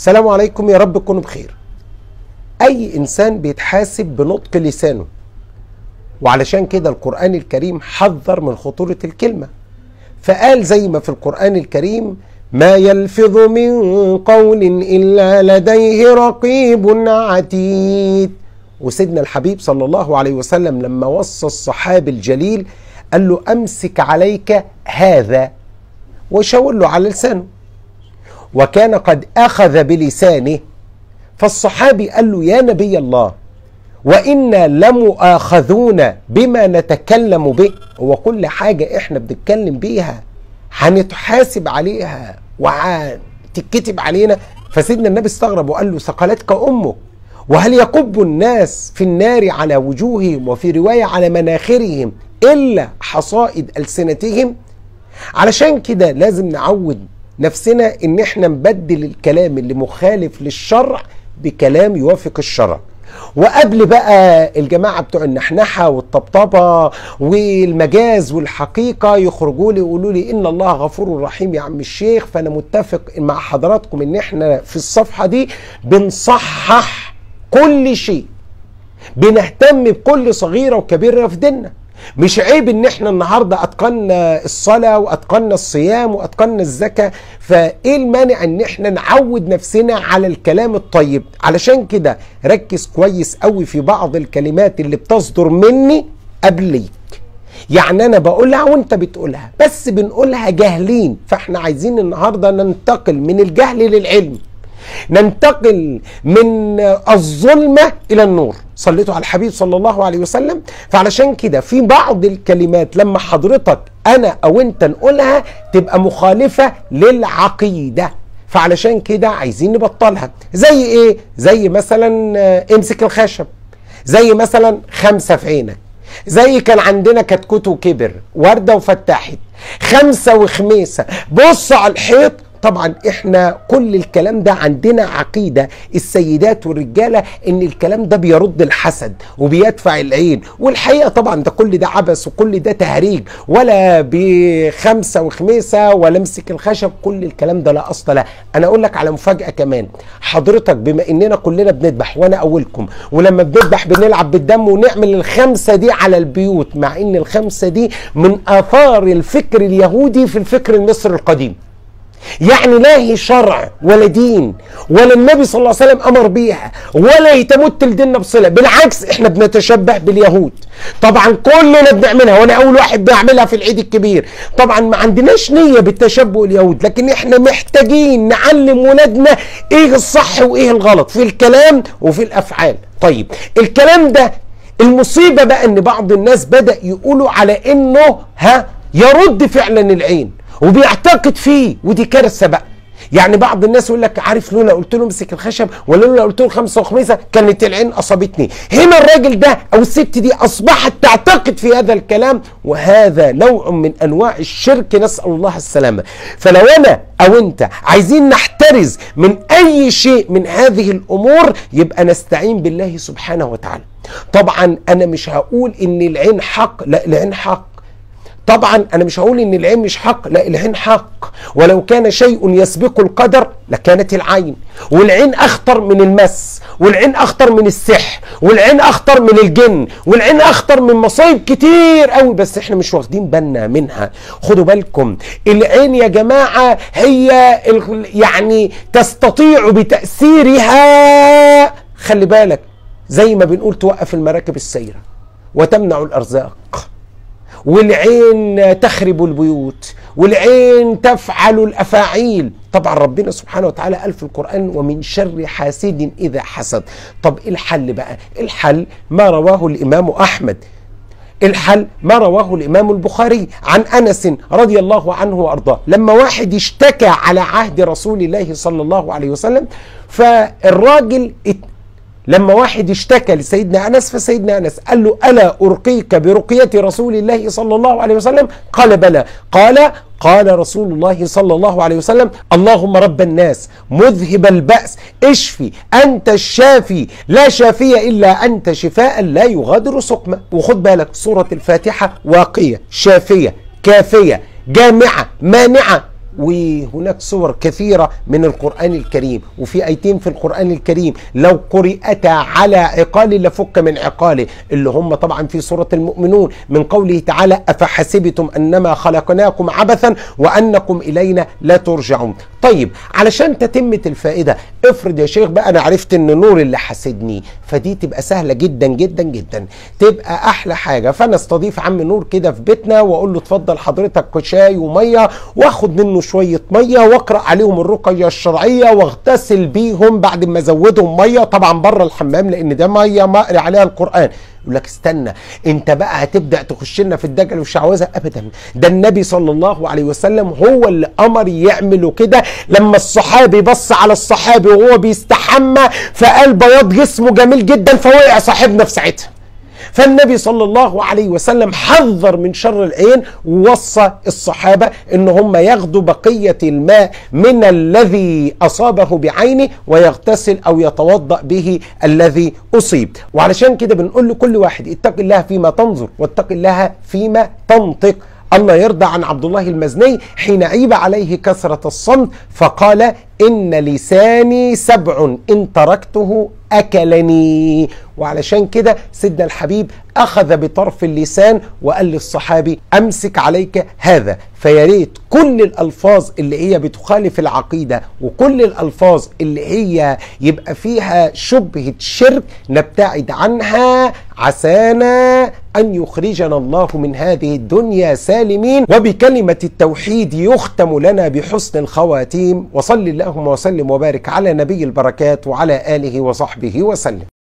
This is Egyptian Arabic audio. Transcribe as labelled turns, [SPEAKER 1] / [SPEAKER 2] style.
[SPEAKER 1] السلام عليكم يا رب تكونوا بخير اي انسان بيتحاسب بنطق لسانه وعلشان كده القرآن الكريم حذر من خطورة الكلمة فقال زي ما في القرآن الكريم ما يلفظ من قول إلا لديه رقيب عتيد وسيدنا الحبيب صلى الله عليه وسلم لما وصى الصحابي الجليل قال له أمسك عليك هذا وشاور له على لسانه وكان قد أخذ بلسانه فالصحابي قال له يا نبي الله وإنا لمؤاخذون بما نتكلم به هو كل حاجة إحنا بنتكلم بيها هنتحاسب عليها وهتتكتب علينا فسيدنا النبي استغرب وقال له ثقلتك أمك وهل يكب الناس في النار على وجوههم وفي رواية على مناخرهم إلا حصائد ألسنتهم علشان كده لازم نعود نفسنا ان احنا نبدل الكلام اللي مخالف للشرع بكلام يوافق الشرع وقبل بقى الجماعة بتوع النحنحة والطبطبة والمجاز والحقيقة يخرجوا لي يقولوا لي إن الله غفور رحيم يا عم الشيخ فأنا متفق مع حضراتكم إن إحنا في الصفحة دي بنصحح كل شيء بنهتم بكل صغيرة وكبيرة في ديننا مش عيب ان احنا النهارده اتقنا الصلاه واتقنا الصيام واتقنا الزكاه فايه المانع ان احنا نعود نفسنا على الكلام الطيب علشان كده ركز كويس قوي في بعض الكلمات اللي بتصدر مني قبليك يعني انا بقولها وانت بتقولها بس بنقولها جاهلين فاحنا عايزين النهارده ننتقل من الجهل للعلم ننتقل من الظلمة إلى النور صليتوا على الحبيب صلى الله عليه وسلم فعلشان كده في بعض الكلمات لما حضرتك أنا أو أنت نقولها تبقى مخالفة للعقيدة فعلشان كده عايزين نبطلها زي ايه زي مثلا امسك الخشب زي مثلا خمسة في عينك زي كان عندنا كتكوت وكبر وردة وفتحت خمسة وخميسة بص على الحيط طبعا احنا كل الكلام ده عندنا عقيده السيدات والرجاله ان الكلام ده بيرد الحسد وبيدفع العين والحقيقه طبعا ده كل ده عبث وكل ده تهريج ولا بخمسه وخميسه ولا امسك الخشب كل الكلام ده لا اصل له انا اقول لك على مفاجاه كمان حضرتك بما اننا كلنا بنذبح وانا اولكم ولما بنذبح بنلعب بالدم ونعمل الخمسه دي على البيوت مع ان الخمسه دي من اثار الفكر اليهودي في الفكر المصري القديم يعني لا هي شرع ولا دين ولا النبي صلى الله عليه وسلم امر بيها ولا يتمت لديننا بصله بالعكس احنا بنتشبه باليهود طبعا كلنا بنعملها وانا اول واحد بيعملها في العيد الكبير طبعا ما عندناش نيه بالتشبه اليهود لكن احنا محتاجين نعلم ولادنا ايه الصح وايه الغلط في الكلام وفي الافعال طيب الكلام ده المصيبه بقى ان بعض الناس بدا يقولوا على انه ها يرد فعلا العين وبيعتقد فيه ودي كارثه بقى يعني بعض الناس يقول لك عارف لولا قلت له امسك الخشب ولا لولا قلت له خمسه وخميسه كانت العين اصابتني هنا الراجل ده او الست دي اصبحت تعتقد في هذا الكلام وهذا نوع من انواع الشرك نسال الله السلامه فلو انا او انت عايزين نحترز من اي شيء من هذه الامور يبقى نستعين بالله سبحانه وتعالى طبعا انا مش هقول ان العين حق لا العين حق طبعا انا مش هقول ان العين مش حق لا العين حق ولو كان شيء يسبق القدر لكانت العين والعين اخطر من المس والعين اخطر من السحر والعين اخطر من الجن والعين اخطر من مصايب كتير قوي بس احنا مش واخدين بالنا منها خدوا بالكم العين يا جماعه هي يعني تستطيع بتاثيرها خلي بالك زي ما بنقول توقف المراكب السيره وتمنع الارزاق والعين تخرب البيوت والعين تفعل الافاعيل طبعا ربنا سبحانه وتعالى قال في القران ومن شر حاسد اذا حسد طب ايه الحل بقى الحل ما رواه الامام احمد الحل ما رواه الامام البخاري عن انس رضي الله عنه وارضاه لما واحد اشتكى على عهد رسول الله صلى الله عليه وسلم فالراجل لما واحد اشتكى لسيدنا انس فسيدنا انس قال له الا ارقيك برقيه رسول الله صلى الله عليه وسلم قال بلى قال قال رسول الله صلى الله عليه وسلم اللهم رب الناس مذهب البأس اشفي أنت الشافي لا شافي إلا أنت شفاء لا يغادر سقما وخد بالك سورة الفاتحة واقية شافية كافية جامعة مانعة وهناك صور كثيرة من القرآن الكريم وفي آيتين في القرآن الكريم لو قرئتا على عقال لفك من عقاله اللي هم طبعا في سورة المؤمنون من قوله تعالى أفحسبتم أنما خلقناكم عبثا وأنكم إلينا لا ترجعون طيب علشان تتمة الفائدة افرض يا شيخ بقى أنا عرفت إن نور اللي حاسدني فدي تبقى سهلة جدا جدا جدا تبقى أحلى حاجة فأنا استضيف عم نور كده في بيتنا وأقول له اتفضل حضرتك شاي ومية واخد منه شوية مية واقرأ عليهم الرقية الشرعية واغتسل بيهم بعد ما ازودهم مية طبعا بره الحمام لأن ده مية مقري عليها القرآن يقول لك استنى انت بقى هتبدا تخش لنا في الدجل والشعوذه ابدا ده النبي صلى الله عليه وسلم هو اللي امر يعملوا كده لما الصحابي بص على الصحابي وهو بيستحمى فقال بياض جسمه جميل جدا فوقع صاحبنا في ساعتها فالنبي صلى الله عليه وسلم حذر من شر العين ووصى الصحابة ان هم ياخدوا بقية الماء من الذي اصابه بعينه ويغتسل او يتوضأ به الذي اصيب وعلشان كده بنقول لكل واحد اتق الله فيما تنظر واتق الله فيما تنطق الله يرضى عن عبد الله المزني حين عيب عليه كثرة الصمت فقال إن لساني سبع إن تركته أكلني وعلشان كده سيدنا الحبيب أخذ بطرف اللسان وقال للصحابي أمسك عليك هذا فياريت كل الألفاظ اللي هي بتخالف العقيدة وكل الألفاظ اللي هي يبقى فيها شبهة شرك نبتعد عنها عسانا أن يخرجنا الله من هذه الدنيا سالمين وبكلمة التوحيد يختم لنا بحسن الخواتيم وصل اللهم وسلم وبارك على نبي البركات وعلى آله وصحبه وسلم